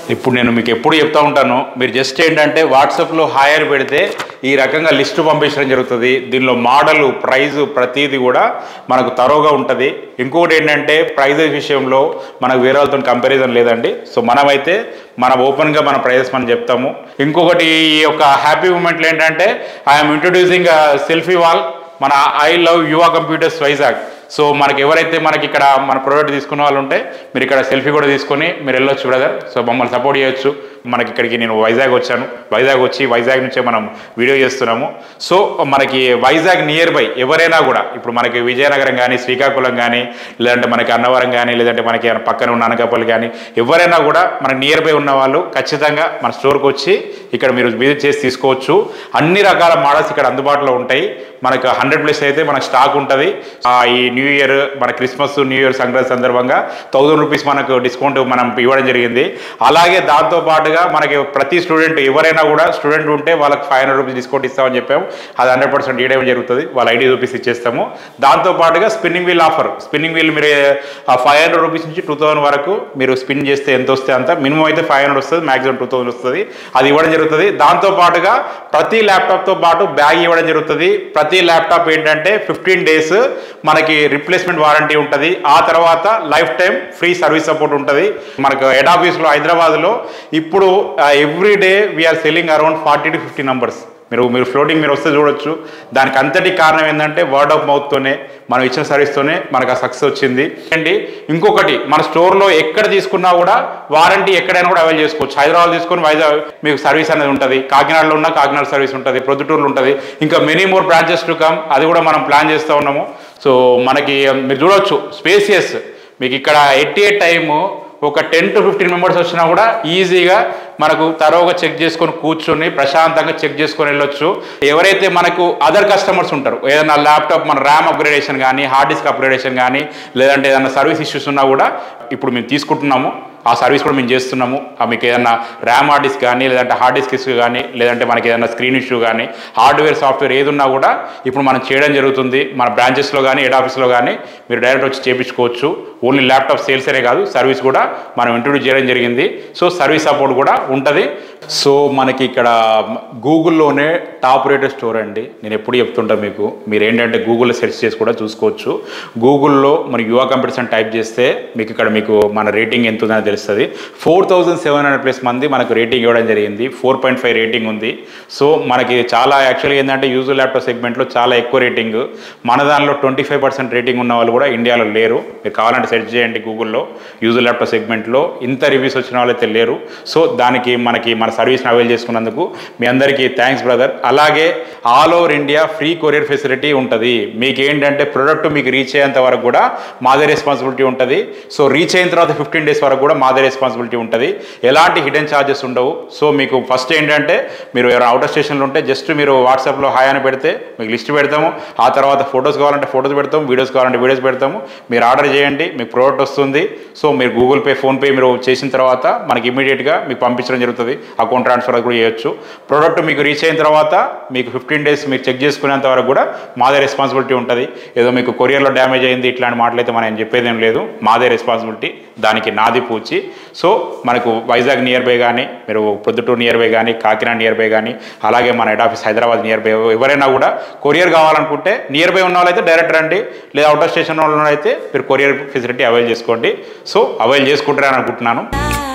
ఇప్పుడు నేను మీకు ఎప్పుడు చెప్తా ఉంటాను మీరు జస్ట్ ఏంటంటే వాట్సాప్లో హాయ్ అని పెడితే ఈ రకంగా లిస్ట్ పంపించడం జరుగుతుంది దీనిలో మోడల్ ప్రైజ్ ప్రతిదీ కూడా మనకు తరోగా ఉంటుంది ఇంకొకటి ఏంటంటే ప్రైజెస్ విషయంలో మనకు వేరే వాళ్ళతో కంపారిజన్ లేదండి సో మనమైతే మన ఓపెన్గా మన ప్రైజెస్ మనం చెప్తాము ఇంకొకటి ఈ యొక్క హ్యాపీ మూమెంట్లు ఏంటంటే ఐఎమ్ ఇంట్రొడ్యూసింగ్ సెల్ఫీ వాల్ మన I love Yuva computers Vizag so మనకి ఎవరైతే మనకి ఇక్కడ మన ప్రోడక్ట్ తీసుకున్న వాళ్ళు ఉంటే మీరు ఇక్కడ సెల్ఫీ కూడా తీసుకొని మీరు వెళ్ళొచ్చు బ్రదర్ సో మమ్మల్ని సపోర్ట్ చేయొచ్చు మనకి ఇక్కడికి నేను వైజాగ్ వచ్చాను వైజాగ్ వచ్చి వైజాగ్ నుంచే మనం వీడియో చేస్తున్నాము సో మనకి వైజాగ్ నియర్ బై ఎవరైనా కూడా ఇప్పుడు మనకి విజయనగరం కానీ శ్రీకాకుళం కానీ లేదంటే మనకి అన్నవరం కానీ లేదంటే మనకి పక్కన ఉన్న అనకాపల్లి కానీ ఎవరైనా కూడా మనకి నియర్ బై ఉన్న వాళ్ళు ఖచ్చితంగా మన స్టోర్కి వచ్చి ఇక్కడ మీరు విజిట్ చేసి తీసుకోవచ్చు అన్ని రకాల మోడల్స్ ఇక్కడ అందుబాటులో ఉంటాయి మనకు హండ్రెడ్ ప్లస్ అయితే మనకు స్టాక్ ఉంటుంది ఆ, ఈ న్యూ ఇయర్ మన క్రిస్మస్ న్యూ ఇయర్ సంక్రాంతి సందర్భంగా థౌజండ్ రూపీస్ మనకు డిస్కౌంట్ మనం ఇవ్వడం జరిగింది అలాగే దాంతో పాటుగా మనకి ప్రతి స్టూడెంట్ ఎవరైనా కూడా స్టూడెంట్ ఉంటే వాళ్ళకి ఫైవ్ హండ్రెడ్ రూపీస్ డిస్కౌంట్ ఇస్తామని చెప్పాము అది హండ్రెడ్ పర్సెంట్ ఇవ్వడం జరుగుతుంది వాళ్ళ ఐడి రూపీస్ ఇచ్చేస్తాము దాంతో పాటుగా spinning wheel offer spinning wheel మీరు ఫైవ్ హండ్రెడ్ రూపీస్ నుంచి టూ థౌసండ్ వరకు మీరు స్పిన్ చేస్తే ఎంత వస్తే అంత మినిమం అయితే ఫైవ్ హండ్రెడ్ వస్తుంది మాక్సిమం టూ థౌసండ్ వస్తుంది అది ఇవ్వడం జరుగుతుంది దాంతో పాటుగా ప్రతి ల్యాప్టాప్తో పాటు బ్యాగ్ ఇవ్వడం జరుగుతుంది ప్రతి ల్యాప్టాప్ ఏంటంటే ఫిఫ్టీన్ డేస్ మనకి రిప్లేస్మెంట్ వారంటీ ఉంటుంది ఆ తర్వాత lifetime free service support ఉంటుంది మనకు హెడ్ ఆఫీస్లో హైదరాబాద్లో ఇప్పుడు every day we are selling around forty to fifty numbers మీరు మీరు ఫ్లోటింగ్ మీరు వస్తే చూడొచ్చు దానికి అంతటి కారణం ఏంటంటే వర్డ్ ఆఫ్ మౌత్తోనే మనం ఇచ్చిన సర్వీస్తోనే మనకు ఆ సక్సెస్ వచ్చింది అండి ఇంకొకటి మన స్టోర్లో ఎక్కడ తీసుకున్నా కూడా వారంటీ ఎక్కడైనా కూడా అవైల్ చేసుకోవచ్చు హైదరాబాద్ తీసుకొని వైజాగ్ మీకు సర్వీస్ అనేది ఉంటుంది కాకినాడలో ఉన్న కాకినాడ సర్వీస్ ఉంటుంది ప్రొద్దుటూరులో ఉంటుంది ఇంకా many more branches to come అది కూడా మనం ప్లాన్ చేస్తూ ఉన్నాము సో మనకి మీరు చూడొచ్చు స్పేసియస్ మీకు ఇక్కడ ఎట్టి టైము ఒక టెన్ టు ఫిఫ్టీన్ మెంబర్స్ వచ్చినా కూడా ఈజీగా మనకు తరోగా చెక్ చేసుకొని కూర్చొని ప్రశాంతంగా చెక్ చేసుకొని వెళ్ళొచ్చు ఎవరైతే మనకు అదర్ కస్టమర్స్ ఉంటారు ఏదైనా ల్యాప్టాప్ మన ర్యామ్ అప్గ్రేడేషన్ కానీ హార్డ్ డిస్క్ అప్గ్రేడేషన్ కానీ లేదంటే ఏదైనా సర్వీస్ ఇష్యూస్ ఉన్నా కూడా ఇప్పుడు మేము తీసుకుంటున్నాము ఆ సర్వీస్ కూడా మేము చేస్తున్నాము ఆ మీకు ఏదైనా ర్యామ్ హార్డ్ డిస్క్ కానీ లేదంటే హార్డ్ డిస్క్ ఇష్యూ కానీ లేదంటే మనకి ఏదైనా స్క్రీన్ ఇష్యూ కానీ హార్డ్వేర్ సాఫ్ట్వేర్ ఏది ఉన్నా కూడా ఇప్పుడు మనం చేయడం జరుగుతుంది మన బ్రాంచెస్లో కానీ హెడ్ ఆఫీస్లో కానీ మీరు డైరెక్ట్ వచ్చి చేయించుకోవచ్చు ఓన్లీ ల్యాప్టాప్ సేల్స్ అనే కాదు సర్వీస్ కూడా మనం ఇంట్రొడ్యూస్ చేయడం జరిగింది సో సర్వీస్ సపోర్ట్ కూడా ఉంటుంది సో మనకి ఇక్కడ గూగుల్లోనే టాప్ రేటెడ్ స్టోర్ అండి నేను ఎప్పుడు చెప్తుంటా మీకు మీరు ఏంటంటే గూగుల్లో సెర్చ్ చేసి కూడా చూసుకోవచ్చు గూగుల్లో మన యువ కంప్యూటర్స్ అని టైప్ చేస్తే మీకు ఇక్కడ మీకు మన రేటింగ్ ఎంత ఉందని తెలుస్తుంది four thousand seven hundred plus మంది మనకు రేటింగ్ ఇవ్వడం జరిగింది ఫోర్ పాయింట్ ఫైవ్ రేటింగ్ ఉంది సో మనకి చాలా యాక్చువల్గా ఏంటంటే యూజర్ ల్యాప్టాప్ సెగ్మెంట్లో చాలా ఎక్కువ రేటింగ్ మన దానిలో ట్వంటీ ఫైవ్ పర్సెంట్ రేటింగ్ ఉన్న వాళ్ళు కూడా ఇండియాలో లేరు మీరు కావాలంటే సెర్చ్ చేయండి గూగుల్లో యూజర్ ల్యాప్టాప్ సెగ్మెంట్లో ఇంత రివ్యూస్ వచ్చిన వాళ్ళైతే లేరు సో దానికి మనకి మన సర్వీస్ని అవైల్ చేసుకున్నందుకు మీ అందరికీ థ్యాంక్స్ బ్రదర్ అలాగే all over India free courier facility ఉంటుంది మీకు ఏంటంటే ప్రొడక్ట్ మీకు రీచ్ అయ్యేంత వరకు కూడా మాదే రెస్పాన్సిబిలిటీ ఉంటుంది సో రీచ్ అయిన తర్వాత ఫిఫ్టీన్ డేస్ వరకు కూడా మాదే రెస్పాన్సిబిలిటీ ఉంటుంది ఎలాంటి హిడెన్ ఛార్జెస్ ఉండవు సో మీకు ఫస్ట్ ఏంటంటే మీరు ఎవరైనా అవుటర్ స్టేషన్లో ఉంటే జస్ట్ మీరు వాట్సాప్లో హాయ్ అని పెడితే మీకు లిస్ట్ పెడతాము ఆ తర్వాత ఫొటోస్ కావాలంటే ఫొటోస్ పెడతాము వీడియోస్ కావాలంటే వీడియోస్ పెడతాము మీరు ఆర్డర్ చేయండి మీకు ప్రోడక్ట్ వస్తుంది సో మీరు గూగుల్ పే ఫోన్పే మీరు చేసిన తర్వాత మనకి ఇమీడియట్గా మీకు పంపించడం జరుగుతుంది అకౌంట్ ట్రాన్స్ఫర్ కూడా చేయొచ్చు ప్రోడక్ట్ మీకు రీచ్ అయిన తర్వాత మీకు ఫిఫ్టీన్ డేస్ మీరు చెక్ చేసుకునేంత వరకు కూడా మాదే రెస్పాన్సిబిలిటీ ఉంటుంది ఏదో మీకు కొరియర్లో డ్యామేజ్ అయింది ఇట్లాంటి మాటలైతే మనం చెప్పేది ఏం లేదు మాదే రెస్పాన్సిబిలిటీ దానికి నాది పూచి సో మనకు వైజాగ్ నియర్ బై కానీ మీరు ప్రొద్దుటూరు నియర్ బై కానీ కాకినాడ నియర్ బై కానీ అలాగే మన head office Hyderabad nearby ఎవరైనా కూడా కొరియర్ కావాలనుకుంటే నియర్ బై ఉన్న వాళ్ళైతే డైరెక్ట్ రండి లేదా అవుటర్ స్టేషన్ వాళ్ళు అయితే మీరు కొరియర్ ఫెసిలిటీ అవైల్ చేసుకోండి సో అవైల్ చేసుకుంటారని అనుకుంటున్నాను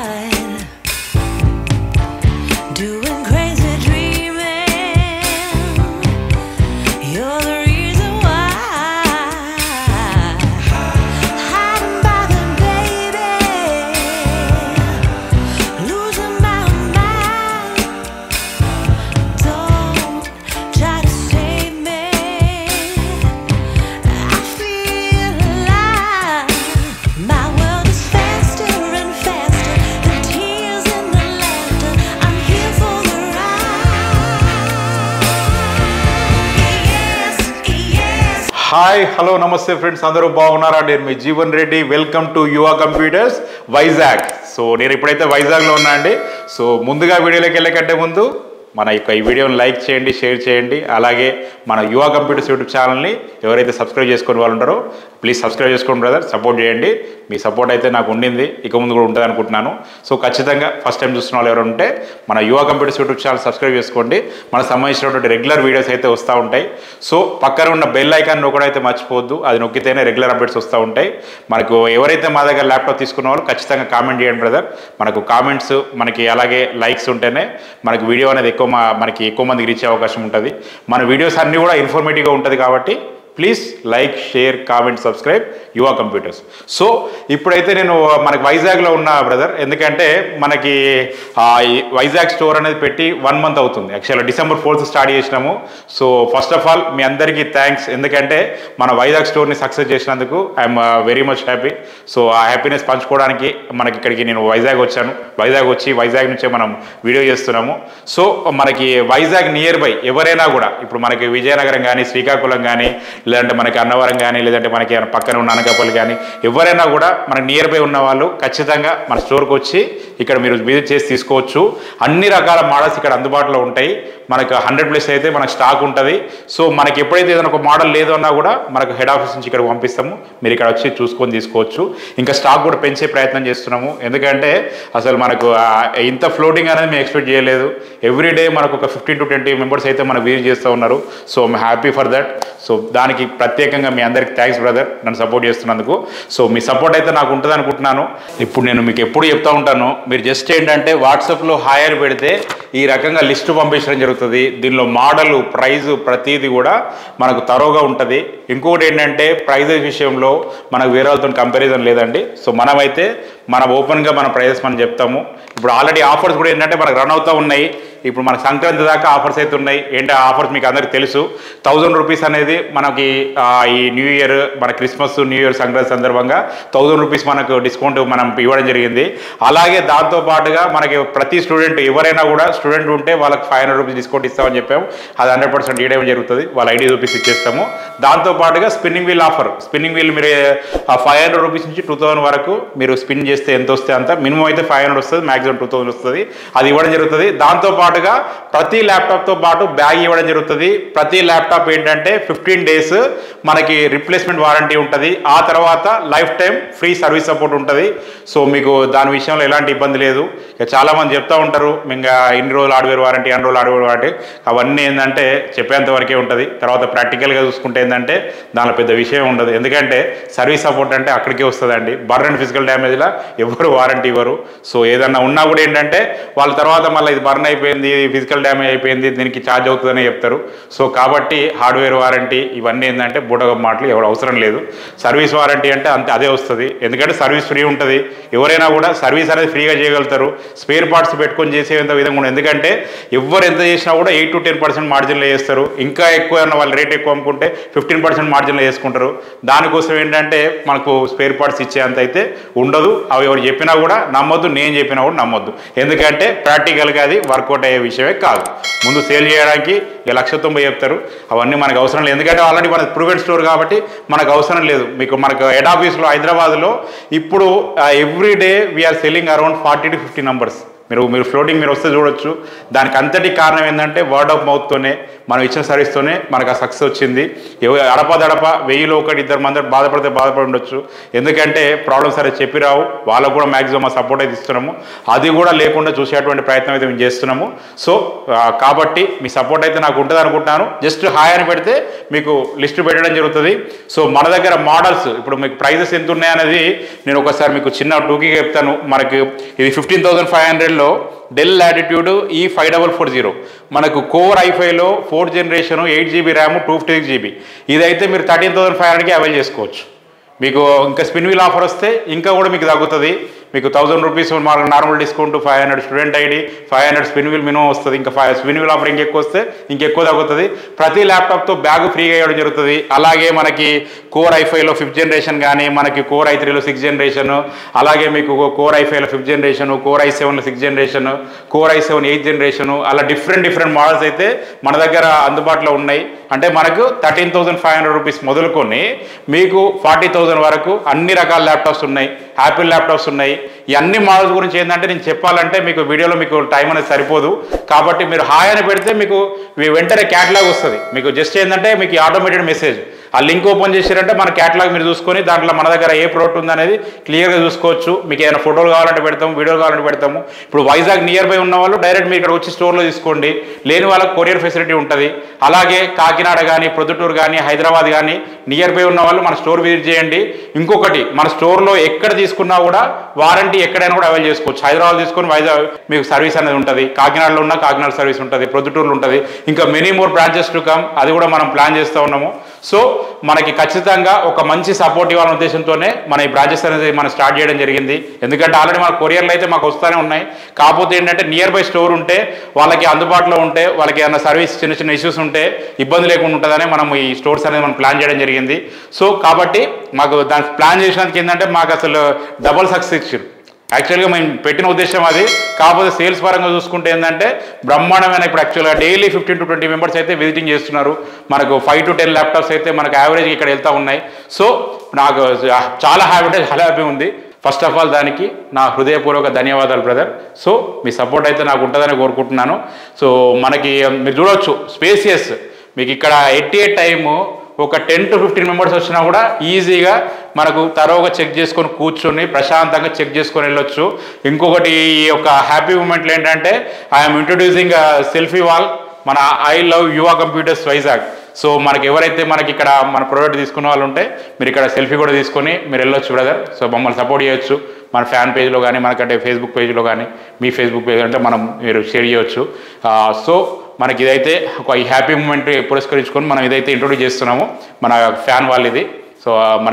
Doing crazy dreaming. You're the reason why. Hiding by the baby. Losing my mind. Don't try to save me. I feel alive. My world is faster and faster. The tears and the laughter. I'm here for the ride. Yes, yes. Hi hello నమస్తే friends అందరూ బాగున్నారా నేను మీ Jeevan Reddy welcome to Yuva computers Vizag so నేను ఇప్పుడైతే వైజాగ్లో ఉన్నా అండి సో ముందుగా వీడియోలోకి వెళ్ళే కంటే ముందు మన యొక్క ఈ వీడియోని లైక్ చేయండి షేర్ చేయండి అలాగే మన యువ కంప్యూటర్స్ యూట్యూబ్ ఛానల్ని ఎవరైతే సబ్స్క్రైబ్ చేసుకునే వాళ్ళు ఉంటారో ప్లీజ్ సబ్స్క్రైబ్ చేసుకోండి బ్రదర్ సపోర్ట్ చేయండి మీ సపోర్ట్ అయితే నాకు ఉండింది ఇక ముందు కూడా ఉంటుంది అనుకుంటున్నాను సో ఖచ్చితంగా ఫస్ట్ టైం చూస్తున్న వాళ్ళు ఎవరు ఉంటే మన యువ కంప్యూటర్స్ యూట్యూబ్ ఛానల్ సబ్స్క్రైబ్ చేసుకోండి మనకు సంబంధించినటువంటి రెగ్యులర్ వీడియోస్ అయితే వస్తూ ఉంటాయి సో పక్కన ఉన్న బెల్ ఐకాన్ నొక్కడం అయితే మర్చిపోవద్దు అది నొక్కితేనే రెగ్యులర్ అప్డేట్స్ వస్తూ ఉంటాయి మనకు ఎవరైతే మా దగ్గర ల్యాప్టాప్ తీసుకున్న వాళ్ళు ఖచ్చితంగా కామెంట్ చేయండి బ్రదర్ మనకు కామెంట్స్ మనకి అలాగే లైక్స్ ఉంటేనే మనకి వీడియో అనేది ఎక్కువ మా- మనకి ఎక్కువ మందికి రీచ్ అయ్యే అవకాశం ఉంటుంది మన వీడియోస్ అన్నీ కూడా ఇన్ఫర్మేటివ్గా ఉంటుంది కాబట్టి please like share comment subscribe Yuva computers so ఇప్పుడైతే నేను మనకి వైజాగ్లో ఉన్నా బ్రదర్ ఎందుకంటే మనకి ఆ, ఈ వైజాగ్ స్టోర్ అనేది పెట్టి వన్ మంత్ అవుతుంది యాక్చువల్గా డిసెంబర్ ఫోర్త్ స్టార్ట్ చేసినాము సో ఫస్ట్ ఆఫ్ ఆల్ మీ అందరికీ థ్యాంక్స్ ఎందుకంటే మన వైజాగ్ స్టోర్ని సక్సెస్ చేసినందుకు I'm very much happy so ఆ హ్యాపీనెస్ పంచుకోవడానికి మనకి ఇక్కడికి నేను వైజాగ్ వచ్చాను వైజాగ్ వచ్చి వైజాగ్ నుంచే మనం వీడియో చేస్తున్నాము సో మనకి వైజాగ్ నియర్ బై ఎవరైనా కూడా ఇప్పుడు మనకి విజయనగరం కానీ శ్రీకాకుళం కానీ లేదంటే మనకి అన్నవరం కానీ లేదంటే మనకి పక్కన ఉన్న అనకాపల్లి కానీ ఎవరైనా కూడా మనకి నియర్ బై ఉన్న వాళ్ళు ఖచ్చితంగా మన స్టోర్కి వచ్చి ఇక్కడ మీరు విజిట్ చేసి తీసుకోవచ్చు అన్ని రకాల మోడల్స్ ఇక్కడ అందుబాటులో ఉంటాయి మనకు హండ్రెడ్ ప్లస్ అయితే మనకు స్టాక్ ఉంటుంది సో మనకి ఎప్పుడైతే ఏదైనా ఒక మోడల్ లేదు అన్నా కూడా మనకు హెడ్ ఆఫీస్ నుంచి ఇక్కడ పంపిస్తాము మీరు ఇక్కడ వచ్చి చూసుకొని తీసుకోవచ్చు ఇంకా స్టాక్ కూడా పెంచే ప్రయత్నం చేస్తున్నాము ఎందుకంటే అసలు మనకు ఆ ఇంత ఫ్లోటింగ్ అనేది మేము ఎక్స్పెక్ట్ చేయలేదు ఎవ్రీ డే మనకు ఒక ఫిఫ్టీన్ టు ట్వంటీ మెంబర్స్ అయితే మనం విజిట్ చేస్తూ ఉన్నారు so I'm happy for that so దానికి ప్రత్యేకంగా మీ అందరికి థ్యాంక్స్ బ్రదర్ నన్ను సపోర్ట్ చేస్తున్నందుకు సో మీ సపోర్ట్ అయితే నాకు ఉంటుంది అనుకుంటున్నాను ఇప్పుడు నేను మీకు ఎప్పుడు చెప్తా ఉంటాను మీరు జస్ట్ ఏంటంటే వాట్సాప్లో హాయర్ పెడితే ఈ రకంగా లిస్టు పంపించడం జరుగుతుంది దీనిలో మోడలు ప్రైజు ప్రతిదీ కూడా మనకు తరోగా ఉంటుంది ఇంకొకటి ఏంటంటే ప్రైజెస్ విషయంలో మనకు వేరే వాళ్ళతో కంపారిజన్ లేదండి సో మనమైతే మన ఓపెన్గా మన ప్రైజెస్ మనం చెప్తాము ఇప్పుడు ఆల్రెడీ ఆఫర్స్ కూడా ఏంటంటే మనకు రన్ అవుతూ ఉన్నాయి ఇప్పుడు మన సంక్రాంతి దాకా ఆఫర్స్ అయితే ఉన్నాయి ఏంటి ఆ ఆఫర్స్ మీకు అందరికీ తెలుసు థౌజండ్ రూపీస్ అనేది మనకి ఆ, ఈ న్యూ ఇయర్ మన క్రిస్మస్ న్యూ ఇయర్ సంక్రాంతి సందర్భంగా థౌజండ్ రూపీస్ మనకు డిస్కౌంట్ మనం ఇవ్వడం జరిగింది అలాగే దాంతో పాటుగా మనకి ప్రతి స్టూడెంట్ ఎవరైనా కూడా స్టూడెంట్ ఉంటే వాళ్ళకి ఫైవ్ హండ్రెడ్ రూపీస్ డిస్కౌంట్ ఇస్తామని చెప్పాము అది హండ్రెడ్ పర్సెంట్ ఇవ్వడం జరుగుతుంది వాళ్ళ ఐడి రూపీస్ ఇచ్చేస్తాము దాంతో పాటుగా spinning wheel offer spinning wheel మీరు ఆ ఫైవ్ హండ్రెడ్ రూపీస్ నుంచి టూ థౌసండ్ వరకు మీరు స్పిన్ చేస్తే ఎంత వస్తే అంత మినిమం అయితే ఫైవ్ హండ్రెడ్ వస్తుంది మాక్సిమం టూ థౌసండ్ వస్తుంది అది ఇవ్వడం జరుగుతుంది దాంతో పాటుగా ప్రతి ల్యాప్టాప్తో పాటు బ్యాగ్ ఇవ్వడం జరుగుతుంది ప్రతి ల్యాప్టాప్ ఏంటంటే ఫిఫ్టీన్ డేస్ మనకి రిప్లేస్మెంట్ వారంటీ ఉంటుంది ఆ తర్వాత lifetime free service support ఉంటుంది సో మీకు దాని విషయంలో ఎలాంటి ఇబ్బంది లేదు ఇక చాలామంది చెప్తా ఉంటారు ఇంకా ఇన్ని రోజులు హార్డ్వేర్ వారంటీ అన్ని రోజులు హార్డ్వేర్ వారంటీ అవన్నీ ఏంటంటే చెప్పేంత వరకే ఉంటుంది తర్వాత ప్రాక్టికల్గా చూసుకుంటే ఏంటంటే దానిలో పెద్ద విషయం ఉండదు ఎందుకంటే సర్వీస్ సపోర్ట్ అంటే అక్కడికే వస్తుందండి బర్న్ అండ్ ఫిజికల్ డ్యామేజ్లా ఎవరు వారంటీ ఇవ్వరు సో ఏదన్నా ఉన్నా కూడా ఏంటంటే వాళ్ళ తర్వాత మళ్ళీ ఇది బర్న్ అయిపోయింది ఫిజికల్ డ్యామేజ్ అయిపోయింది దీనికి ఛార్జ్ అవుతుందని చెప్తారు సో కాబట్టి హార్డ్వేర్ వారంటీ ఇవన్నీ ఏంటంటే బూటగ మాటలు ఎవరు అవసరం లేదు సర్వీస్ వారంటీ అంటే అంతే అదే వస్తుంది ఎందుకంటే సర్వీస్ ఫ్రీ ఉంటుంది ఎవరైనా కూడా సర్వీస్ అనేది ఫ్రీగా చేయగలుగుతారు స్పేర్ పార్ట్స్ పెట్టుకొని చేసేంత విధంగా ఉండదు ఎందుకంటే ఎవరు ఎంత చేసినా కూడా ఎయిట్ టు టెన్ పర్సెంట్ మార్జిన్లో చేస్తారు ఇంకా ఎక్కువ ఏమన్నా వాళ్ళ రేట్ ఎక్కువ అమ్ముకుంటే ఫిఫ్టీన్ పర్సెంట్ మార్జిన్లో చేసుకుంటారు దానికోసం ఏంటంటే మనకు స్పేర్ పార్ట్స్ ఇచ్చేంత అయితే ఉండదు అవి ఎవరు చెప్పినా కూడా నమ్మొద్దు నేను చెప్పినా కూడా నమ్మొద్దు ఎందుకంటే ప్రాక్టికల్గా అది వర్కౌట్ అయ్యే విషయమే కాదు ముందు సేల్ చేయడానికి ఇక లక్ష తొంభై చెప్తారు అవన్నీ మనకు అవసరం లేదు ఎందుకంటే ఆల్రెడీ మనకు ప్రూవెన్ స్టోర్ కాబట్టి మనకు అవసరం లేదు మీకు మనకు హెడ్ ఆఫీస్లో హైదరాబాద్లో ఇప్పుడు every day we are selling around forty to fifty numbers మీరు మీరు ఫ్లోటింగ్ మీరు వస్తే చూడొచ్చు దానికి అంతటి కారణం ఏంటంటే వర్డ్ ఆఫ్ మౌత్తోనే మనం ఇచ్చిన సర్వీస్తోనే మనకు ఆ సక్సెస్ వచ్చింది ఎవ- అడపదడప వెయ్యిలో ఒకటి ఇద్దరు మంది బాధపడితే బాధపడి ఉండొచ్చు ఎందుకంటే ప్రాబ్లమ్ సరే చెప్పి రావు వాళ్ళకు కూడా మ్యాక్సిమం మా సపోర్ట్ అయితే ఇస్తున్నాము అది కూడా లేకుండా చూసేటువంటి ప్రయత్నం అయితే మేము చేస్తున్నాము సో ఆ, కాబట్టి మీ సపోర్ట్ అయితే నాకు ఉంటుంది అనుకుంటున్నాను జస్ట్ హాయ్ అని పెడితే మీకు లిస్ట్ పెట్టడం జరుగుతుంది సో మన దగ్గర మోడల్స్ ఇప్పుడు మీకు ప్రైజెస్ ఎంత ఉన్నాయనేది నేను ఒకసారి మీకు చిన్న టూకీగా చెప్తాను మనకి ఇది ఫిఫ్టీన్ థౌసండ్ ఫైవ్ హండ్రెడ్లో డెల్ లాటిట్యూడ్ ఈ ఫైవ్ డబల్ ఫోర్ జీరో మనకు కోర్ ఐఫైలో fourth generation eight GB RAM two fifty six GB ఇదైతే మీరు థర్టీన్ థౌసండ్ ఫైవ్ హండ్రెడ్కి అవైల్ చేసుకోవచ్చు మీకు ఇంకా స్పిన్ వీల్ ఆఫర్ వస్తే ఇంకా కూడా మీకు తగ్గుతుంది మీకు థౌసండ్ రూపీస్ మనకు normal discount five hundred student ID five hundred spin wheel minimum వస్తుంది ఇంకా ఫైవ్ స్పిన్ వీల్ ఆఫర్ ఇంకెక్కువ వస్తే ఇంకెక్కువ తగ్గుతుంది ప్రతి ల్యాప్టాప్తో బ్యాగ్ ఫ్రీగా ఇవ్వడం జరుగుతుంది అలాగే మనకి కోర్ ఐఫైలో ఫిఫ్త్ జనరేషన్ కానీ మనకి కోర్ ఐ త్రీలో సిక్స్ జనరేషన్ అలాగే మీకు కోర్ ఐఫైలో ఫిఫ్త్ జనరేషన్ కోర్ ఐ సెవెన్లో six generation core I seven eighth generation అలా డిఫరెంట్ డిఫరెంట్ మోడల్స్ అయితే మన దగ్గర అందుబాటులో ఉన్నాయి అంటే మనకు thirteen thousand five hundred rupees మొదలుకొని మీకు ఫార్టీ థౌసండ్ వరకు అన్ని రకాల ల్యాప్టాప్స్ ఉన్నాయి యాపిల్ ల్యాప్టాప్స్ ఉన్నాయి ఈ అన్ని మోడల్స్ గురించి ఏంటంటే నేను చెప్పాలంటే మీకు వీడియోలో మీకు టైం అనేది సరిపోదు కాబట్టి మీరు హాయ్ అని పెడితే మీకు మీ వెంటనే క్యాటలాగ్ వస్తుంది మీకు జస్ట్ ఏంటంటే మీకు ఆటోమేటెడ్ మెసేజ్ ఆ లింక్ ఓపెన్ చేశారంటే మన క్యాటలాగ్ మీరు చూసుకొని దాంట్లో మన దగ్గర ఏ ప్రోడక్ట్ ఉందనేది క్లియర్గా చూసుకోవచ్చు మీకు ఏదైనా ఫోటోలు కావాలంటే పెడతాము వీడియోలు కావాలంటే పెడతాము ఇప్పుడు వైజాగ్ నియర్ బై ఉన్న వాళ్ళు డైరెక్ట్ మీరు ఇక్కడ వచ్చి స్టోర్లో తీసుకోండి లేని వాళ్ళకి కొరియర్ ఫెసిలిటీ ఉంటుంది అలాగే కాకినాడ కానీ ప్రొద్దుటూరు కానీ హైదరాబాద్ కానీ నియర్ బై ఉన్న వాళ్ళు మన స్టోర్ విజిట్ చేయండి ఇంకొకటి మన స్టోర్లో ఎక్కడ తీసుకున్నా కూడా వారంటీ ఎక్కడైనా కూడా అవైల్ చేసుకోవచ్చు హైదరాబాద్ తీసుకొని వైజాగ్ మీకు సర్వీస్ అనేది ఉంటుంది కాకినాడలో ఉన్న కాకినాడ సర్వీస్ ఉంటుంది ప్రొద్దుటూరులో ఉంటుంది ఇంకా many more branches to come అది కూడా మనం ప్లాన్ చేస్తూ ఉన్నాము సో మనకి ఖచ్చితంగా ఒక మంచి సపోర్ట్ ఇవ్వాలనే ఉద్దేశంతోనే మన ఈ బ్రాంచెస్ అనేది మనం స్టార్ట్ చేయడం జరిగింది ఎందుకంటే ఆల్రెడీ మన కొరియర్లు అయితే మాకు వస్తూనే ఉన్నాయి కాకపోతే ఏంటంటే నియర్ బై స్టోర్ ఉంటే వాళ్ళకి అందుబాటులో ఉంటే వాళ్ళకి ఏమైనా సర్వీస్ చిన్న చిన్న ఇష్యూస్ ఉంటే ఇబ్బంది లేకుండా ఉంటుందని మనం ఈ స్టోర్స్ అనేది మనం ప్లాన్ చేయడం జరిగింది సో కాబట్టి మాకు దానికి ప్లాన్ చేసినందుకు ఏంటంటే మాకు అసలు డబల్ సక్సెస్ ఇచ్చారు యాక్చువల్గా మేము పెట్టిన ఉద్దేశం అది కాకపోతే సేల్స్ పరంగా చూసుకుంటే ఏంటంటే బ్రహ్మాండమైన ఇప్పుడు యాక్చువల్గా daily fifteen to twenty members అయితే విజిటింగ్ చేస్తున్నారు మనకు ఫైవ్ టు టెన్ ల్యాప్టాప్స్ అయితే మనకు యావరేజ్ ఇక్కడ వెళ్తూ ఉన్నాయి సో నాకు చాలా హ్యాపీ చాలా హ్యాపీ ఉంది ఫస్ట్ ఆఫ్ ఆల్ దానికి నా హృదయపూర్వక ధన్యవాదాలు బ్రదర్ సో మీ సపోర్ట్ అయితే నాకు ఉంటుందని కోరుకుంటున్నాను సో మనకి మీరు చూడవచ్చు స్పేసియస్ మీకు ఇక్కడ ఎట్టి ఏ టైము ఒక టెన్ టు ఫిఫ్టీన్ మెంబర్స్ వచ్చినా కూడా ఈజీగా మనకు తరోగా చెక్ చేసుకొని కూర్చొని ప్రశాంతంగా చెక్ చేసుకొని వెళ్ళొచ్చు ఇంకొకటి ఈ యొక్క హ్యాపీ మూమెంట్లు ఏంటంటే ఐఎమ్ ఇంట్రొడ్యూసింగ్ సెల్ఫీ వాల్ మన I love Yuva computers Vizag so మనకి ఎవరైతే మనకి ఇక్కడ మన ప్రోడక్ట్ తీసుకున్న వాళ్ళు ఉంటే మీరు ఇక్కడ సెల్ఫీ కూడా తీసుకొని మీరు వెళ్ళొచ్చు బ్రదర్ సో మమ్మల్ని సపోర్ట్ చేయొచ్చు మన ఫ్యాన్ పేజ్లో కానీ మనకంటే ఫేస్బుక్ పేజ్లో కానీ మీ ఫేస్బుక్ పేజ్ అంటే మనం మీరు షేర్ చేయొచ్చు ఆ, సో మనకి ఇదైతే ఒక ఈ హ్యాపీ మూమెంట్ పురస్కరించుకొని మనం ఇదైతే ఇంట్రొడ్యూస్ చేస్తున్నాము మన ఫ్యాన్ వాల్ ఇది సో ఆ, మన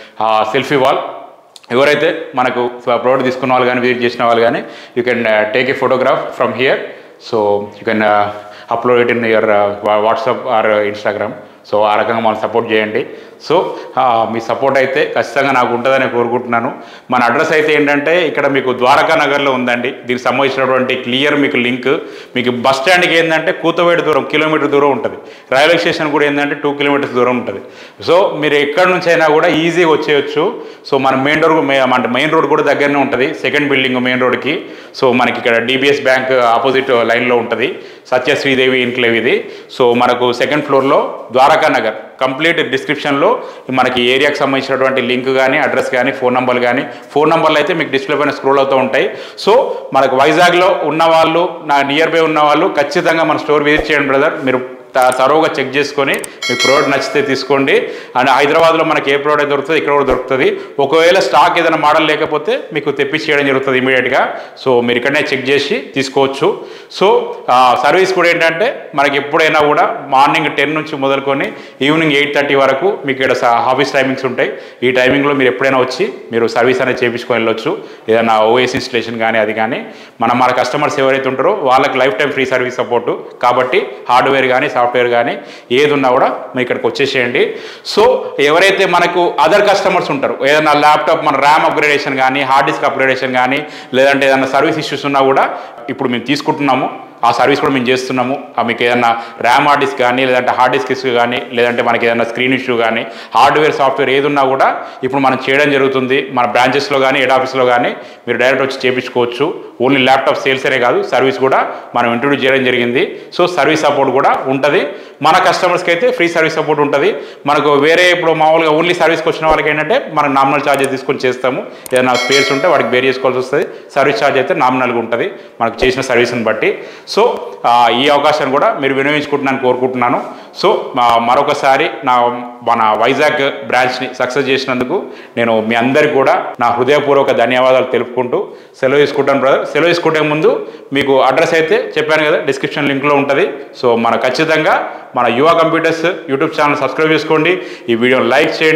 సెల్ఫీ వాల్ ఎవరైతే మనకు ప్రోడక్ట్ తీసుకున్న వాళ్ళు కానీ విజిట్ చేసిన వాళ్ళు కానీ you can take a photograph from here so you can upload it in your WhatsApp or Instagram so ఆ రకంగా మనం సపోర్ట్ చేయండి సో ఆ, మీ సపోర్ట్ అయితే ఖచ్చితంగా నాకు ఉంటుందని కోరుకుంటున్నాను మన అడ్రస్ అయితే ఏంటంటే ఇక్కడ మీకు ద్వారకా నగర్లో ఉందండి దీనికి సంబంధించినటువంటి క్లియర్ మీకు లింక్ మీకు బస్ స్టాండ్కి ఏంటంటే కూతవేడు దూరం కిలోమీటర్ దూరం ఉంటుంది రైల్వే స్టేషన్ కూడా ఏంటంటే టూ కిలోమీటర్స్ దూరం ఉంటుంది సో మీరు ఎక్కడి నుంచి అయినా కూడా ఈజీగా వచ్చేయచ్చు సో మన మెయిన్ రోడ్ అంటే మెయిన్ రోడ్ కూడా దగ్గరనే ఉంటుంది సెకండ్ బిల్డింగ్ మెయిన్ రోడ్కి సో మనకి ఇక్కడ డిబిఎస్ బ్యాంక్ ఆపోజిట్ లైన్లో ఉంటుంది సత్య శ్రీదేవి ఇన్క్లేవ్ ఇది సో మనకు సెకండ్ ఫ్లోర్లో ద్వారకా నగర్ కంప్లీట్ డిస్క్రిప్షన్లో మనకి ఏరియాకి సంబంధించినటువంటి లింక్ కానీ అడ్రస్ కానీ ఫోన్ నంబర్లు కానీ ఫోన్ నంబర్లు అయితే మీకు డిస్ప్లే పైన స్క్రోల్ అవుతూ ఉంటాయి సో మనకు వైజాగ్లో ఉన్న వాళ్ళు నా నియర్ బై ఉన్న వాళ్ళు ఖచ్చితంగా మన స్టోర్ విజిట్ చేయండి బ్రదర్ మీరు త- తరోగా చెక్ చేసుకొని మీకు ప్రోడక్ట్ నచ్చితే తీసుకోండి అండ్ హైదరాబాద్లో మనకి ఏ ప్రోడక్ట్ దొరుకుతుంది ఇక్కడ కూడా దొరుకుతుంది ఒకవేళ స్టాక్ ఏదైనా మోడల్ లేకపోతే మీకు తెప్పించేయడం జరుగుతుంది ఇమీడియట్గా సో మీరు ఇక్కడనే చెక్ చేసి తీసుకోవచ్చు సో ఆ, సర్వీస్ కూడా ఏంటంటే మనకి ఎప్పుడైనా కూడా మార్నింగ్ టెన్ నుంచి మొదలుకొని ఈవినింగ్ ఎయిట్ థర్టీ వరకు మీకు ఇక్కడ స- ఆఫీస్ టైమింగ్స్ ఉంటాయి ఈ టైమింగ్లో మీరు ఎప్పుడైనా వచ్చి మీరు సర్వీస్ అనేది చేయించుకొని వెళ్ళొచ్చు ఏదైనా ఓఎస్ ఇన్స్టలేషన్ కానీ అది కానీ మన మన కస్టమర్స్ ఎవరైతే ఉంటారో వాళ్ళకి lifetime free service support కాబట్టి హార్డ్వేర్ కానీ సాఫ్ట్వేర్ కానీ ఏది ఉన్నా కూడా మీరు ఇక్కడికి వచ్చేసేయండి సో ఎవరైతే మనకు అదర్ కస్టమర్స్ ఉంటారు ఏదైనా ల్యాప్టాప్ మన ర్యామ్ అప్గ్రేడేషన్ కానీ హార్డ్ డిస్క్ అప్గ్రేడేషన్ కానీ లేదంటే ఏదైనా సర్వీస్ ఇష్యూస్ ఉన్నా కూడా ఇప్పుడు మేము తీసుకుంటున్నాము ఆ సర్వీస్ కూడా మేము చేస్తున్నాము ఆ మీకు ఏదైనా ర్యామ్ హార్డ్ డిస్క్ కానీ లేదంటే హార్డ్ డిస్క్ ఇష్యూ కానీ లేదంటే మనకి ఏదైనా స్క్రీన్ ఇష్యూ కానీ హార్డ్వేర్ సాఫ్ట్వేర్ ఏది ఉన్నా కూడా ఇప్పుడు మనం చేయడం జరుగుతుంది మన బ్రాంచెస్లో కానీ హెడ్ ఆఫీస్లో కానీ మీరు డైరెక్ట్ వచ్చి చేయించుకోవచ్చు ఓన్లీ ల్యాప్టాప్ సేల్స్ అనే కాదు సర్వీస్ కూడా మనం ఇంట్రొడ్యూస్ చేయడం జరిగింది సో సర్వీస్ సపోర్ట్ కూడా ఉంటుంది మన కస్టమర్స్కి అయితే ఫ్రీ సర్వీస్ సపోర్ట్ ఉంటుంది మనకు వేరే ఇప్పుడు మామూలుగా ఓన్లీ సర్వీస్కి వచ్చిన వాళ్ళకి ఏంటంటే మనం నామినల్ ఛార్జెస్ తీసుకొని చేస్తాము ఏదైనా స్పేర్స్ ఉంటే వాడికి బేర్ చేసుకోవాల్సి వస్తుంది సర్వీస్ ఛార్జ్ అయితే నామినల్గా ఉంటుంది మనకు చేసిన సర్వీస్ని బట్టి సో ఆ, ఈ అవకాశాన్ని కూడా మీరు వినియోగించుకుంటున్నాను కోరుకుంటున్నాను సో ఆ, మరొకసారి నా మన వైజాగ్ బ్రాంచ్ని సక్సెస్ చేసినందుకు నేను మీ అందరికి కూడా నా హృదయపూర్వక ధన్యవాదాలు తెలుపుకుంటూ సెలవు తీసుకుంటాను బ్రదర్ సెలవు తీసుకుంటే ముందు మీకు అడ్రస్ అయితే చెప్పాను కదా డిస్క్రిప్షన్ లింక్లో ఉంటుంది సో మన ఖచ్చితంగా మన యువ కంప్యూటర్స్ యూట్యూబ్ ఛానల్ సబ్స్క్రైబ్ చేసుకోండి ఈ వీడియోని లైక్ చేయండి